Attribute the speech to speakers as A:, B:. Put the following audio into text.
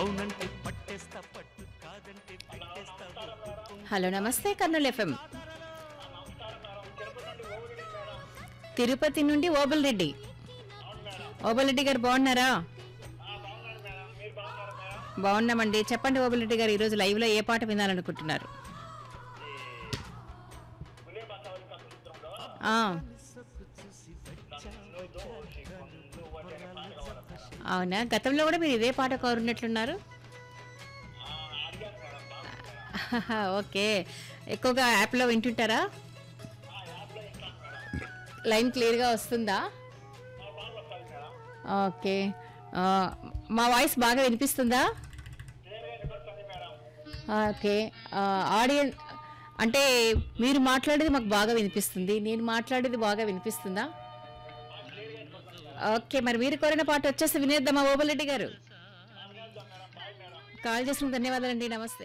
A: అవునంటే పట్టేస్తా పట్టు కాదంటే పెట్టేస్తా ఒప్పుకో.
B: హలో నమస్తే కర్నూలు ఎఫ్ఎం తిరుపతి నుండి ఓబుల్ రెడ్డి ఓబుల్ రెడ్డి గారు బాగున్నారా బాగున్నామండి చెప్పండి ఓబుల్ రెడ్డి గారు ఈరోజు లైవ్ లో ఏ పాట వినాలనుకుంటున్నారు ఆ. అవునా గతంలో కూడా మీరు ఇదే పాట కోరున్నట్లున్నారు ఓకే ఎక్కువగా యాప్లో వింటుంటారా లైన్ క్లియర్గా వస్తుందా ఓకే ఆ, మా వాయిస్ బాగా వినిపిస్తుందా ఓకే ఆడియన్స్ అంటే మీరు మాట్లాడేది మాకు బాగా వినిపిస్తుంది నేను మాట్లాడేది బాగా వినిపిస్తుందా ఓకే మరి మీరు కోరిన పాట వచ్చేసి వినేద్దామా ఓబుల్ రెడ్డి గారు కాల్ చేసిన ధన్యవాదాలండి నమస్తే